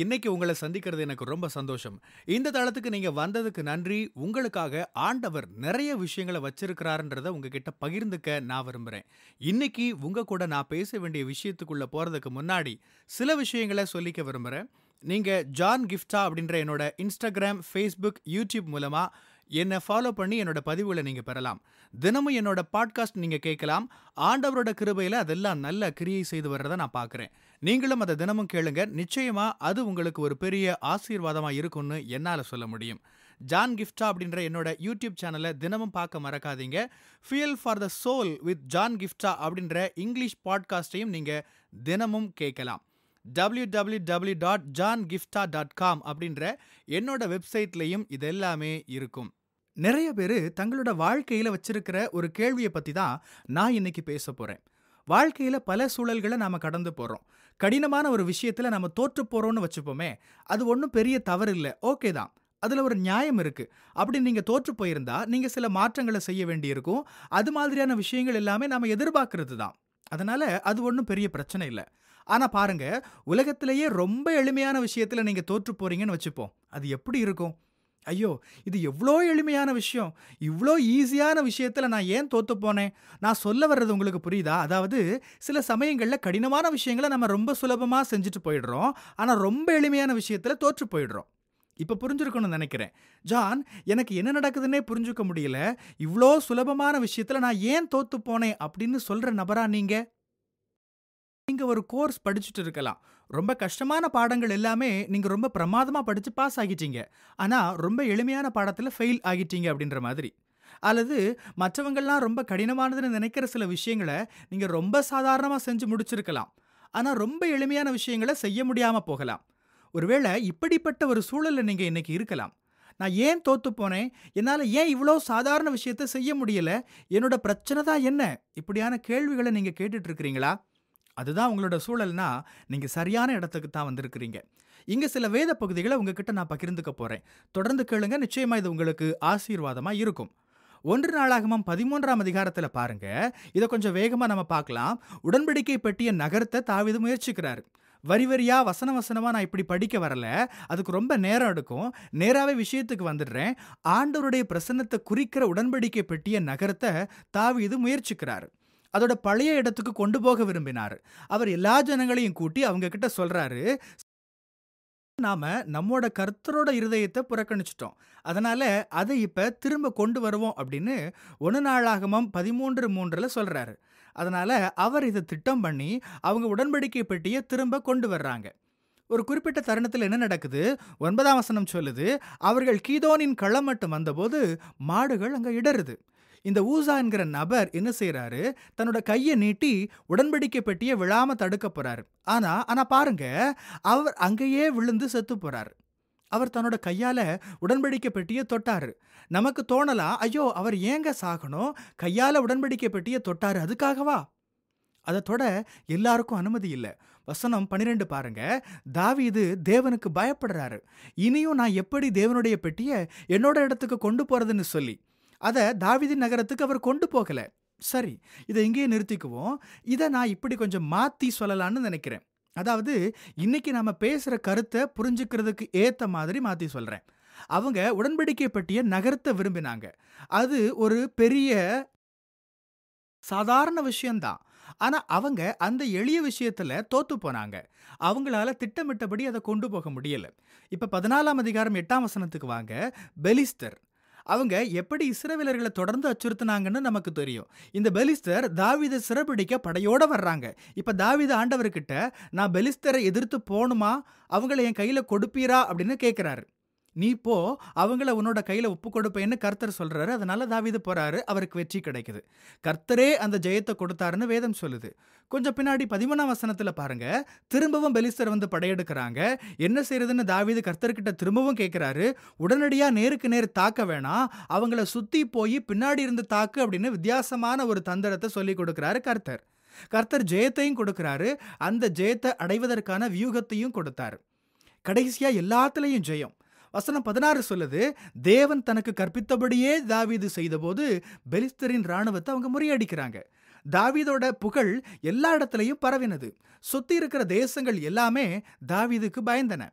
இன்னைக்கு உங்கள சந்திக்கிறது எனக்கு ரொம்ப சந்தோஷம். இந்த தளத்துக்கு நீங்க வந்ததுக்கு நன்றி. உங்களுக்காக ஆண்டவர் நெறைய விஷயங்கள வச்சிருக்கிறாருன்றத உங்ககிட்ட பகிர்ந்துக்க நான் விரும்புறேன். இன்னைக்கு உங்க கூட நான் பேச வேண்டிய விஷயத்துக்குள்ள போறதுக்கு முன்னாடி, சில விஷயங்கள சொல்லிக்க விரும்புறேன். நீங்க ஜான் கிஃப்டா அப்படின்ற என்னோட Instagram, Facebook, YouTube மூலமா என்ன ஃபாலோ பண்ணி என்னோட பதிவுகள நீங்க பெறலாம். தினமும் என்னோட பாட்காஸ்ட் நீங்க கேட்கலாம். ஆண்டவரோட கிருபையில அதெல்லாம் நல்ல கிரியை செய்து வர்றத நான் பார்க்கிறேன். நீங்களும் அத தினமும் கேளுங்க. நிச்சயமா அது உங்களுக்கு ஒரு பெரிய ஆசீர்வாதமா இருக்கும்னு என்னால சொல்ல முடியும். ஜான் கிஃப்டா அப்படின்ற என்னோட YouTube சேனல தினமும் பார்க்க மறக்காதீங்க. Fuel for the soul with John Gifta அப்படின்ற இங்கிலீஷ் பாட்காஸ்ட்டையும் நீங்க தினமும் கேட்கலாம். www.johngiftha.com அப்படின்ற என்னோட வெப்சைட்லயும் இது எல்லாமே இருக்கும். நெறைய பேரு தங்களோட வாழ்க்கையில வச்சிருக்கிற ஒரு கேள்விய பத்தி தான் நான் இன்னைக்கு பேசப் போறேன். வாழ்க்கையில பல சூழல்கள நாம கடந்து போறோம். கடினமான ஒரு விஷயத்துல நாம தோற்றுப் போறோம்னு வச்சுப்போமே, அது ஒண்ணும் பெரிய தவறு இல்ல. ஓகே தான். அதுல ஒரு நியாயம் இருக்கு. அப்படி நீங்க தோற்றுப் போயிருந்தா, நீங்க சில மாற்றங்கள செய்ய வேண்டியிருக்கும். அது மாதிரியான விஷயங்கள் எல்லாமே நாம எதிர்பார்க்கிறது தான். அதனால அது ஒண்ணும் பெரிய பிரச்சனை இல்ல. ஆனா பாருங்க, உலகத்திலேயே ரொம்ப எளிமையான விஷயத்துல நீங்க தோற்றுப் போறீங்கன்னு வச்சுப்போம். அது எப்படி இருக்கும்? ஐயோ! இது எவ்ளோ எளிமையான விஷயம். இவ்ளோ ஈஸியான விஷயத்துல நான் ஏன் தோத்துப் போனேன்? நான் சொல்ல வர்றது உங்களுக்கு புரியுதா? அதாவது சில சமயங்கள்ல கடினமான விஷயங்கள நம்ம ரொம்ப சுலபமா செஞ்சுட்டு போயிடுறோம். ஆனா ரொம்ப எளிமையான விஷயத்துல தோற்றுப் போயிடுறோம். இப்ப புரிஞ்சிருக்கும்னு நெனைக்கிறேன். ஜான், எனக்கு என்ன நடக்குதுன்னே புரிஞ்சுக்க முடியல. இவ்ளோ சுலபமான விஷயத்துல நான் ஏன் தோத்துப் போனேன் அப்படின்னு சொல்ற நபரா நீங்க? நீங்க ஒரு கோர்ஸ் படிச்சுட்டு இருக்கலாம். ரொம்ப கஷ்டமான பாடங்கள் எல்லாமே நீங்க ரொம்ப பிரமாதமா படிச்சு பாஸ் ஆகிட்டீங்க. ஆனா ரொம்ப எளிமையான பாடத்துல ஃபெயில் ஆகிட்டீங்க அப்படின்ற மாதிரி. அல்லது மற்றவங்கலாம் ரொம்ப கடினமானதுன்னு நெனைக்கிற சில விஷயங்கள நீங்க ரொம்ப சாதாரணமா செஞ்சு முடிச்சிருக்கலாம். ஆனா ரொம்ப எளிமையான விஷயங்கள செய்ய முடியாம போகலாம். ஒருவேள இப்படிப்பட்ட ஒரு சூழல்ல நீங்க இன்னைக்கு இருக்கலாம். நான் ஏன் தோத்துப் போனேன்? என்னால ஏன் இவ்ளோ சாதாரண விஷயத்த செய்ய முடியல? என்னோட பிரச்சனை தான் என்ன? இப்படியான கேள்விகள நீங்க கேட்டுட்டு இருக்கிறீங்களா? அதுதான் உங்களோட சூழல்னா, நீங்க சரியான இடத்துக்கு தான் வந்திருக்கிறீங்க. இங்க சில வேத பகுதிகள உங்ககிட்ட நான் பகிர்ந்துக்க போறேன். தொடர்ந்து கேளுங்க. நிச்சயமா இது உங்களுக்கு ஆசீர்வாதமா இருக்கும். 1 நாளாகமம் 13ஆம் அதிகாரத்துல பாருங்க. இத கொஞ்சம் வேகமா நம்ம பார்க்கலாம். உடன்படிக்கை பெட்டிய நகர்த்த தாவீது முயற்சிக்கிறாரு. வரி வரியா, வசனம் வசனமா நான் இப்படி படிக்க வரல. அதுக்கு ரொம்ப நேரம் எடுக்கும். நேராவே விஷயத்துக்கு வந்துடுறேன். ஆண்டவருடைய பிரசன்னத்த குறிக்கிற உடன்படிக்கை பெட்டிய நகர்த்த தாவீது முயற்சிக்கிறாரு. அதோட பழைய இடத்துக்கு கொண்டு போக விரும்பினாரு. அவர் எல்லா ஜனங்களையும் கூட்டி அவங்க கிட்ட சொல்றாரு, நாம நம்மோட கர்த்தரோட இருதயத்த புறக்கணிச்சுட்டோம். அதனால அத இப்ப திரும்ப கொண்டு வருவோம் அப்படின்னு 1 நாளாகமம் 13:3ல சொல்றாரு. அதனால அவர் இத திட்டம் பண்ணி அவங்க உடன்படிக்கை பெட்டிய திரும்ப கொண்டு வர்றாங்க. ஒரு குறிப்பிட்ட தருணத்துல என்ன நடக்குது? 9ஆம் வசனம் சொல்லுது, அவர்கள் கீதோனின் களம் மட்டும் வந்தபோது மாடுகள் அங்க இடறுது. இந்த ஊசா என்கிற நபர் என்ன செய்றாரு? தன்னோட கைய நீட்டி உடன்படிக்கை பெட்டிய விழாம தடுக்கப் போறாரு. ஆனா ஆனா பாருங்க, அவர் அங்கேயே விழுந்து செத்துப் போறாரு. அவர் தன்னோட கையால உடன்படிக்கை பெட்டிய தொட்டாரு. நமக்கு தோணலாம், ஐயோ! அவர் ஏங்க சாகணும்? கையால உடன்படிக்கை பெட்டிய தொட்டாரு. அதுக்காகவா? அத தொட எல்லாருக்கும் அனுமதி இல்ல. வசனம் 12 பாருங்க. தாவீது தேவனுக்கு பயப்படுறாரு. இனியும் நான் எப்படி தேவனுடைய பெட்டிய என்னோட இடத்துக்கு கொண்டு போறதுன்னு சொல்லி. அத தாவீதின் நகரத்துக்கு அவர் கொண்டு போகல. சரி, இத இங்கேயே நிறுத்திக்குவோம். இத நான் இப்படி கொஞ்சம் மாத்தி சொல்லலாம்னு நெனைக்கிறேன். அதாவது இன்னைக்கு நாம பேசுற கருத்த புரிஞ்சுக்கிறதுக்கு ஏத்த மாதிரி மாத்தி சொல்றேன். அவங்க உடன்படிக்கை பெட்டிய நகர்த்த விரும்பினாங்க. அது ஒரு பெரிய சாதாரண விஷயம் தான். ஆனா அவங்க அந்த எளிய விஷயத்துல தோத்துப் போனாங்க. அவங்களால திட்டமிட்டபடி அத கொண்டு போக முடியல. இப்ப 14ஆம் அதிகாரம் 8ஆம் வசனத்துக்கு வாங்க. பெலிஸ்தர். அவங்க எப்படி இஸ்ரவேலர்கள தொடர்ந்து அச்சுறுத்துனாங்கன்னு நமக்கு தெரியும். இந்த பெலிஸ்தர் தாவீத சிறைபிடிக்க படையோட வர்றாங்க. இப்ப தாவீது ஆண்டவர்கிட்ட, நான் பெலிஸ்தரை எதிர்த்து போணுமா? அவங்கள என் கையில கொடுப்பீரா? அப்படின்னு கேட்கிறாரு. நீ போ, அவங்கள உன்னோட கையில ஒப்புக் கொடுப்பேன்னு கர்த்தர் சொல்றாரு. அதனால தாவீது போறாரு. அவருக்கு வெற்றி கிடைக்குது. கர்த்தரே அந்த ஜெயத்த கொடுத்தாருன்னு வேதம் சொல்லுது. கொஞ்சம் பின்னாடி 13ஆம் வசனத்துல பாருங்க. திரும்பவும் பெலிஸ்தர் வந்து படையெடுக்கிறாங்க. என்ன செய்றதுன்னு தாவீது கர்த்தர்கிட்ட திரும்பவும் கேட்கிறாரு. உடனடியா நேருக்கு நேர் தாக்க வேணாம். அவங்கள சுத்தி போயி பின்னாடி இருந்து தாக்கு அப்படின்னு வித்தியாசமான ஒரு தந்திரத்த சொல்லிக் கொடுக்கிறாரு கர்த்தர். கர்த்தர் ஜெயத்தையும் கொடுக்கிறாரு. அந்த ஜெயத்த அடைவதற்கான வியூகத்தையும் கொடுத்தாரு. கடைசியா எல்லாத்துலயும் ஜெயம். வசனம் 16 சொல்லுது, தேவன் தனக்கு கற்பித்தபடியே தாவீது செய்தபோது பெலிஸ்தரின் ராணுவத்தை அவங்க முறியடிக்கிறாங்க. தாவீதோட புகழ் எல்லா இடத்துலயும் பரவினது. சுத்தி இருக்கிற தேசங்கள் எல்லாமே தாவீதுக்கு பயந்தன.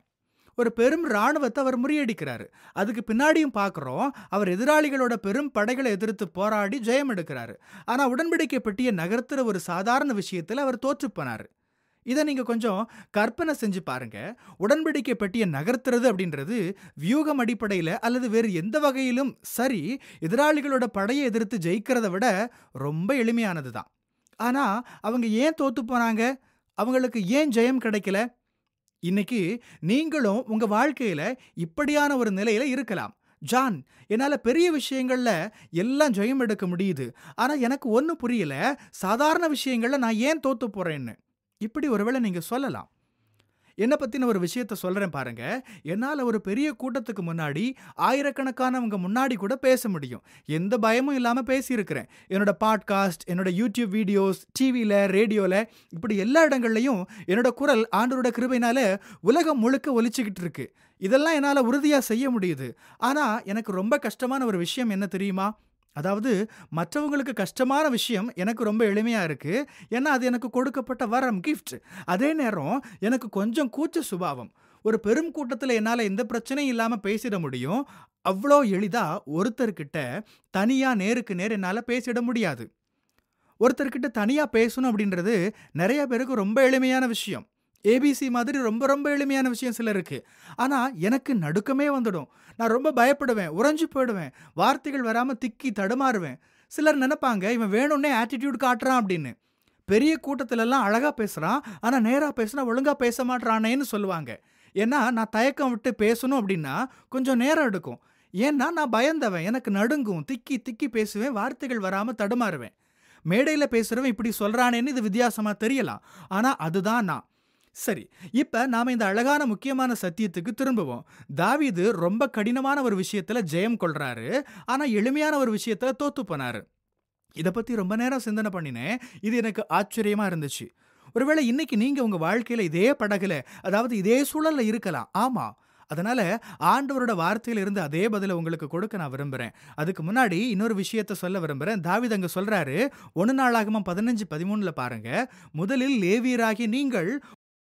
ஒரு பெரும் ராணுவத்தை அவர் முறியடிக்கிறாரு அதுக்கு பின்னாடியும் பார்க்குறோம் அவர் எதிராளிகளோட பெரும் படைகளை எதிர்த்து போராடி ஜெயம் எடுக்கிறாரு ஆனால் உடன்படிக்கை பெட்டியை நகர்த்துற ஒரு சாதாரண விஷயத்தில் அவர் தோற்று போனார் இதை நீங்கள் கொஞ்சம் கற்பனை செஞ்சு பாருங்க உடன்படிக்கை பெட்டியை நகர்த்துறது அப்படின்றது வியூகம் அடிப்படையில் அல்லது வேறு எந்த வகையிலும் சரி எதிராளிகளோட படையை எதிர்த்து ஜெயிக்கிறத விட ரொம்ப எளிமையானது தான் ஆனால் அவங்க ஏன் தோத்து போனாங்க அவங்களுக்கு ஏன் ஜெயம் கிடைக்கல இன்னைக்கு நீங்களும் உங்க வாழ்க்கையில இப்படியான ஒரு நிலையில இருக்கலாம் ஜான் என்னால் பெரிய விஷயங்கள்ல எல்லாம் ஜெயம் எடுக்க முடியுது ஆனால் எனக்கு ஒன்றும் புரியல சாதாரண விஷயங்கள்ல நான் ஏன் தோத்து போறேன்னு இப்படி ஒருவேளை நீங்க சொல்லலாம் என்னை பற்றின ஒரு விஷயத்த சொல்கிறேன் பாருங்க என்னால் ஒரு பெரிய கூட்டத்துக்கு முன்னாடி ஆயிரக்கணக்கானவங்க முன்னாடி கூட பேச முடியும் எந்த பயமும் இல்லாமல் பேசியிருக்கிறேன் என்னோட பாட்காஸ்ட் என்னோட யூடியூப் வீடியோஸ் டிவியில் ரேடியோவில் இப்படி எல்லா இடங்கள்லையும் என்னோட குரல் ஆண்டவரோட கிருபையினால உலகம் முழுக்க ஒலிச்சுக்கிட்டு இருக்கு இதெல்லாம் என்னால் உறுதியாக செய்ய முடியுது ஆனால் எனக்கு ரொம்ப கஷ்டமான ஒரு விஷயம் என்ன தெரியுமா அதாவது மற்றவங்களுக்கு கஷ்டமான விஷயம் எனக்கு ரொம்ப எளிமையாக இருக்குது ஏன்னா அது எனக்கு கொடுக்கப்பட்ட வரம் கிஃப்ட் அதே நேரம் எனக்கு கொஞ்சம் கூச்ச சுபாவம் ஒரு பெரும் கூட்டத்தில் என்னால் எந்த பிரச்சனையும் இல்லாமல் பேசிட முடியும் அவ்வளோ எளிதாக ஒருத்தர்கிட்ட தனியாக நேருக்கு நேர் என்னால் பேசிட முடியாது ஒருத்தர்கிட்ட தனியாக பேசணும் அப்படின்றது நிறைய பேருக்கு ரொம்ப எளிமையான விஷயம் ஏபிசி மாதிரி ரொம்ப ரொம்ப எளிமையான விஷயம் சிலருக்கு ஆனால் எனக்கு நடுக்கமே வந்துடும் நான் ரொம்ப பயப்படுவேன் உறைஞ்சு போயிடுவேன் வார்த்தைகள் வராமல் திக்கி தடுமாறுவேன் சிலர் நினைப்பாங்க இவன் வேணும்னே ஆட்டிடியூட் காட்டுறான் அப்படின்னு பெரிய கூட்டத்திலெல்லாம் அழகாக பேசுகிறான் ஆனால் நேராக பேசுனா ஒழுங்காக பேச மாட்றானேன்னு சொல்லுவாங்க ஏன்னா நான் தயக்கம் விட்டு பேசணும் அப்படின்னா கொஞ்சம் நேரம் எடுக்கும் ஏன்னா நான் பயந்தவன் எனக்கு நடுங்கும் திக்கி திக்கி பேசுவேன் வார்த்தைகள் வராமல் தடுமாறுவேன் மேடையில் பேசுகிறவன் இப்படி சொல்கிறானேன்னு இது வித்தியாசமாக தெரியலாம் ஆனால் அதுதான் நான் சரி இப்ப நாம இந்த அழகான முக்கியமான சத்தியத்துக்கு திரும்புவோம் தாவீது ரொம்ப கடினமான ஒரு விஷயத்துல ஜெயம் கொள்றாரு ஆனா எளிமையான ஒரு விஷயத்துல தோத்து போனாரு இதை பத்தி ரொம்ப நேரம் சிந்தனை பண்ணினேன் இது எனக்கு ஆச்சரியமா இருந்துச்சு ஒருவேளை இன்னைக்கு நீங்க உங்க வாழ்க்கையில இதே படகுல அதாவது இதே சூழல்ல இருக்கலாம் ஆமா அதனால ஆண்டவரோட வார்த்தையில இருந்து அதே பதில உங்களுக்கு கொடுக்க நான் விரும்புறேன் அதுக்கு முன்னாடி இன்னொரு விஷயத்த சொல்ல விரும்புறேன் தாவித் அங்க சொல்றாரு ஒன்னு நாளாகமா பதினஞ்சு பதிமூணுல பாருங்க முதலில் லேவியராகி நீங்கள்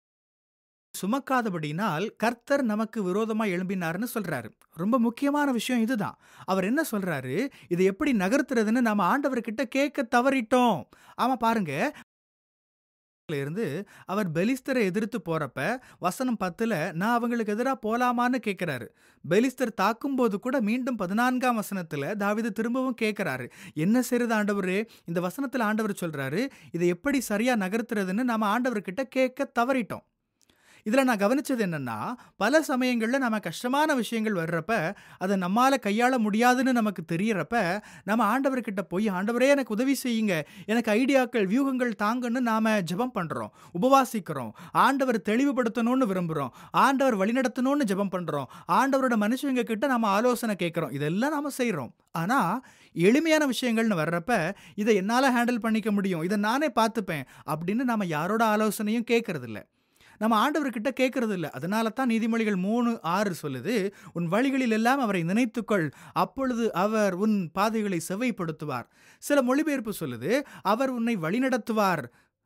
சுமக்காதபடினால் கர்த்தர் நமக்கு விரோதமா எழும்பினார்னு சொல்றாரு ரொம்ப முக்கியமான விஷயம் இதுதான் அவர் என்ன சொல்றாரு இதை எப்படி நகர்த்துறதுன்னு நாம ஆண்டவர்கிட்ட கேட்க தவறிட்டோம் ஆமா பாருங்க இருந்து அவர் பெலிஸ்தரை எதிர்த்து போறப்ப வசனம் பத்துல நான் அவங்களுக்கு எதிராக போலாமான்னு கேட்கிறாரு பெலிஸ்தர் தாக்கும்போது கூட மீண்டும் பதினான்காம் வசனத்துல தாவிது திரும்பவும் கேட்கிறாரு என்ன செய்யறது ஆண்டவரே இந்த வசனத்துல ஆண்டவர் சொல்றாரு இதை எப்படி சரியா நகர்த்துறதுன்னு நாம ஆண்டவர்கிட்ட கேட்க தவறிட்டோம் இதில் நான் கவனிச்சது என்னன்னா பல சமயங்களில் நம்ம கஷ்டமான விஷயங்கள் வர்றப்ப அதை நம்மால் கையாள முடியாதுன்னு நமக்கு தெரியறப்ப நம்ம ஆண்டவர்கிட்ட போய் ஆண்டவரே எனக்கு உதவி செய்யுங்க எனக்கு ஐடியாக்கள் வியூகங்கள் தாங்கன்னு நாம் ஜெபம் பண்ணுறோம் உபவாசிக்கிறோம் ஆண்டவர் தெளிவுபடுத்தணும்னு விரும்புகிறோம் ஆண்டவர் வழிநடத்தணும்னு ஜெபம் பண்ணுறோம் ஆண்டவரோட மனுஷங்க கிட்ட நம்ம ஆலோசனை கேட்குறோம் இதெல்லாம் நாம் செய்கிறோம் ஆனால் எளிமையான விஷயங்கள்னு வர்றப்ப இதை என்னால் ஹேண்டில் பண்ணிக்க முடியும் இதை நானே பார்த்துப்பேன் அப்படின்னு நம்ம யாரோட ஆலோசனையும் கேட்கறதில்ல நம்ம ஆண்டவர்கிட்ட கேட்கறது இல்லை அதனால தான் நீதிமொழிகள் மூணு ஆறு சொல்லுது உன் வழிகளில் எல்லாம் அவரை நினைத்துக்கொள் அப்பொழுது அவர் உன் பாதைகளை செவைப்படுத்துவார் சில மொழிபெயர்ப்பு சொல்லுது அவர் உன்னை வழிநடத்துவார்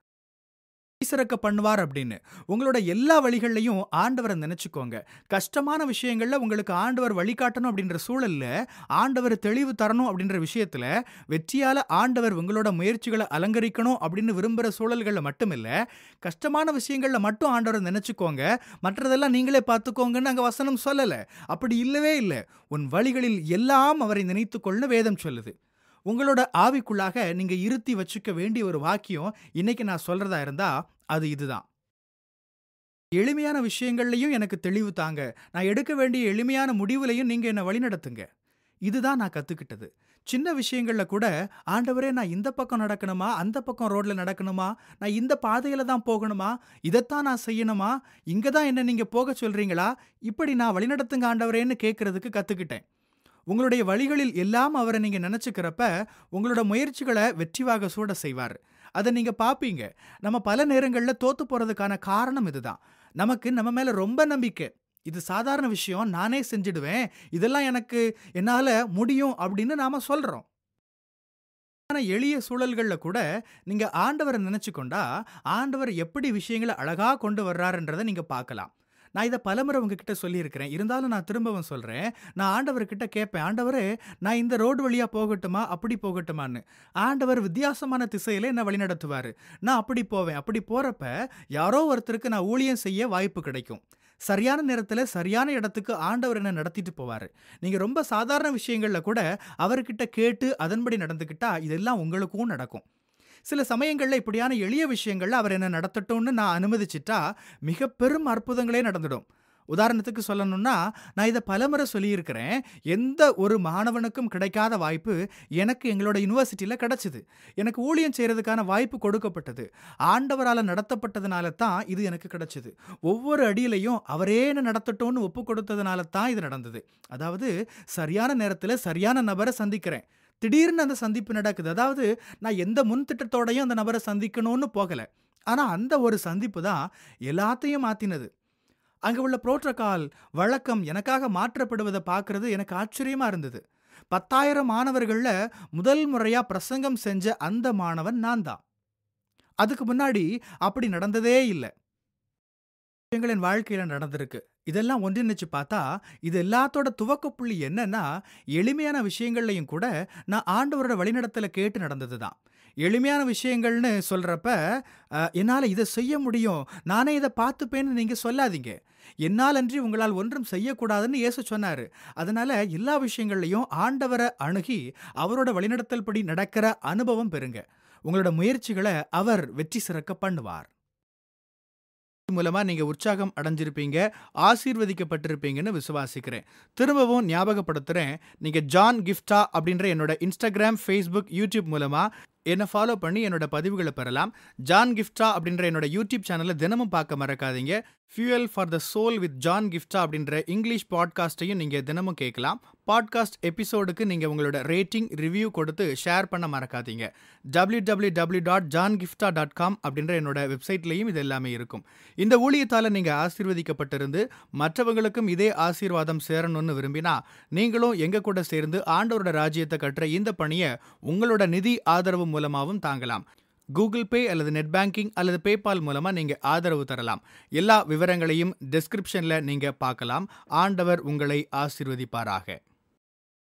சிறக்க பண்ணுவார் அப்படின்னு உங்களோட எல்லா வழிகள்லையும் ஆண்டவரை நினைச்சுக்கோங்க கஷ்டமான விஷயங்கள்ல உங்களுக்கு ஆண்டவர் வழிகாட்டணும் அப்படின்ற சூழல்ல ஆண்டவர் தெளிவு தரணும் அப்படின்ற விஷயத்துல வெற்றியால ஆண்டவர் உங்களோட முயற்சிகளை அலங்கரிக்கணும் அப்படின்னு விரும்புகிற சூழல்களில் மட்டும் இல்லை கஷ்டமான விஷயங்கள்ல மட்டும் ஆண்டவரை நினைச்சுக்கோங்க மற்றதெல்லாம் நீங்களே பார்த்துக்கோங்கன்னு அங்கே வசனம் சொல்லலை அப்படி இல்லவே இல்லை உன் வழிகளில் எல்லாம் அவரை நினைத்துக்கொள்னு வேதம் சொல்லுது உங்களோட ஆவிக்குள்ளாக நீங்க இருத்தி வச்சுக்க வேண்டிய ஒரு வாக்கியம் இன்னைக்கு நான் சொல்றதா இருந்தா அது இதுதான் எளிமையான விஷயங்கள்லையும் எனக்கு தெளிவு தாங்க நான் எடுக்க வேண்டிய எளிமையான முடிவுலையும் நீங்க என்னை வழிநடத்துங்க இதுதான் நான் கத்துக்கிட்டது சின்ன விஷயங்கள்ல கூட ஆண்டவரே நான் இந்த பக்கம் நடக்கணுமா அந்த பக்கம் ரோட்ல நடக்கணுமா நான் இந்த பாதையில தான் போகணுமா இதைத்தான் நான் செய்யணுமா இங்க தான் என்ன நீங்க போக சொல்றீங்களா இப்படி நான் வழிநடத்துங்க ஆண்டவரேன்னு கேட்கறதுக்கு கத்துக்கிட்டேன் உங்களுடைய வழிகளில் எல்லாம் அவரை நீங்க நினைச்சுக்கிறப்ப உங்களோட முயற்சிகளை வெற்றிவாக சூட செய்வார் அதை நீங்க பாப்பீங்க நம்ம பல நேரங்களில் தோத்து போறதுக்கான காரணம் இதுதான் நமக்கு நம்ம மேல ரொம்ப நம்பிக்கை இது சாதாரண விஷயம் நானே செஞ்சிடுவேன் இதெல்லாம் எனக்கு என்னால முடியும் அப்படின்னு நாம சொல்றோம் ஆனா எளிய சூழல்கள்ல கூட நீங்க ஆண்டவரை நினைச்சுக்கொண்டா ஆண்டவர் எப்படி விஷயங்களை அழகா கொண்டு வர்றாருன்றதை நீங்க பார்க்கலாம் நான் இதை பலமுறை உங்ககிட்ட சொல்லியிருக்கிறேன் இருந்தாலும் நான் திரும்பவும் சொல்கிறேன் நான் ஆண்டவர்கிட்ட கேட்பேன் ஆண்டவரே நான் இந்த ரோடு வழியாக போகட்டுமா அப்படி போகட்டுமான்னு ஆண்டவர் வித்தியாசமான திசையில் என்னை வழிநடத்துவார் நான் அப்படி போவேன் அப்படி போகிறப்ப யாரோ ஒருத்தருக்கு நான் ஊழியம் செய்ய வாய்ப்பு கிடைக்கும் சரியான நேரத்தில் சரியான இடத்துக்கு ஆண்டவர் என்ன நடத்திட்டு போவார் நீங்கள் ரொம்ப சாதாரண விஷயங்களில் கூட அவர்கிட்ட கேட்டு அதன்படி நடந்துக்கிட்டா இதெல்லாம் உங்களுக்கும் நடக்கும் சில சமயங்களில் இப்படியான எளிய விஷயங்களில் அவர் என்ன நடத்தட்டும்னு நான் அனுமதிச்சிட்டா மிக பெரும் அற்புதங்களே நடந்துடும் உதாரணத்துக்கு சொல்லணும்னா நான் இதை பலமுறை சொல்லியிருக்கிறேன் எந்த ஒரு மாணவனுக்கும் கிடைக்காத வாய்ப்பு எனக்கு எங்களோட யூனிவர்சிட்டியில் கிடச்சிது எனக்கு ஊழியம் செய்கிறதுக்கான வாய்ப்பு கொடுக்கப்பட்டது ஆண்டவரால் நடத்தப்பட்டதுனால தான் இது எனக்கு கிடைச்சிது ஒவ்வொரு அடியிலையும் அவரே என்ன நடத்தட்டும்னு ஒப்பு கொடுத்ததுனால தான் இது நடந்தது அதாவது சரியான நேரத்தில் சரியான நபரை சந்திக்கிறேன் திடீர்னு அந்த சந்திப்பு நடக்குது அதாவது நான் எந்த முன் திட்டத்தோடையும் அந்த நபரை சந்திக்கணும்னு போகலை ஆனால் அந்த ஒரு சந்திப்பு தான் எல்லாத்தையும் மாற்றினது அங்கே உள்ள புரோட்டோகால் வழக்கம் எனக்காக மாற்றப்படுவதை பார்க்கறது எனக்கு ஆச்சரியமாக இருந்தது பத்தாயிரம் மாணவர்களில் முதல் முறையாக பிரசங்கம் செஞ்ச அந்த மாணவன் நான் தான் அதுக்கு முன்னாடி அப்படி நடந்ததே இல்லை என் வாழ்க்கையில் நடந்திருக்கு இதெல்லாம் ஒன்றிணைச்சு பார்த்தா இது எல்லாத்தோட துவக்க புள்ளி என்னன்னா எளிமையான விஷயங்கள்லையும் கூட நான் ஆண்டவரோட வழிநடத்தலை கேட்டு நடந்தது தான் எளிமையான விஷயங்கள்னு சொல்கிறப்ப என்னால் இதை செய்ய முடியும் நானே இதை பார்த்துப்பேன்னு நீங்கள் சொல்லாதீங்க என்னால் அன்றி உங்களால் ஒன்றும் செய்யக்கூடாதுன்னு இயேசு சொன்னார் அதனால் எல்லா விஷயங்கள்லையும் ஆண்டவரை அணுகி அவரோட வழிநடத்தல் படி நடக்கிற அனுபவம் பெறுங்க உங்களோட முயற்சிகளை அவர் வெற்றி சிறக்க பண்ணுவார் மூலமா நீங்க உற்சாகம் அடைஞ்சிருப்பீங்க ஆசீர்வதிக்கப்பட்டிருப்பீங்கன்னு விசுவாசிக்கிறேன் திரும்பவும் ஞாபகப்படுத்துறேன் நீங்க ஜான் கிஃப்டா அப்படின்ற என்னோட இன்ஸ்டாகிராம் ஃபேஸ்புக் யூடியூப் மூலமா என்னை ஃபாலோ பண்ணி என்னோட பதிவுகளை பெறலாம் ஜான் கிஃப்டா அப்படின்ற என்னோட யூடியூப் சேனலை தினமும் பார்க்க மறக்காதீங்க fuel for the soul with John Gifta அப்படின்ற இங்கிலீஷ் பாட்காஸ்ட்டையும் நீங்கள் தினமும் கேட்கலாம் பாட்காஸ்ட் எபிசோடுக்கு நீங்கள் உங்களோட ரேட்டிங் ரிவ்யூ கொடுத்து ஷேர் பண்ண மறக்காதீங்க W W W dot John Gifta dot com அப்படின்ற என்னோட வெப்சைட்லேயும் இது எல்லாமே இருக்கும் இந்த ஊழியத்தால் நீங்கள் ஆசீர்வதிக்கப்பட்டிருந்து மற்றவங்களுக்கும் இதே ஆசீர்வாதம் சேரணும்னு விரும்பினா நீங்களும் எங்கள் கூட சேர்ந்து ஆண்டவரோட ராஜ்யத்தை கட்டுற இந்த பணியை உங்களோட நிதி ஆதரவு மூலமாகவும் தாங்கலாம் கூகுள் பே அல்லது நெட் பேங்கிங் அல்லது பேபால் மூலமாக நீங்கள் ஆதரவு தரலாம் எல்லா விவரங்களையும் டிஸ்கிரிப்ஷனில் நீங்கள் பார்க்கலாம் ஆண்டவர் உங்களை ஆசீர்வதிப்பாராக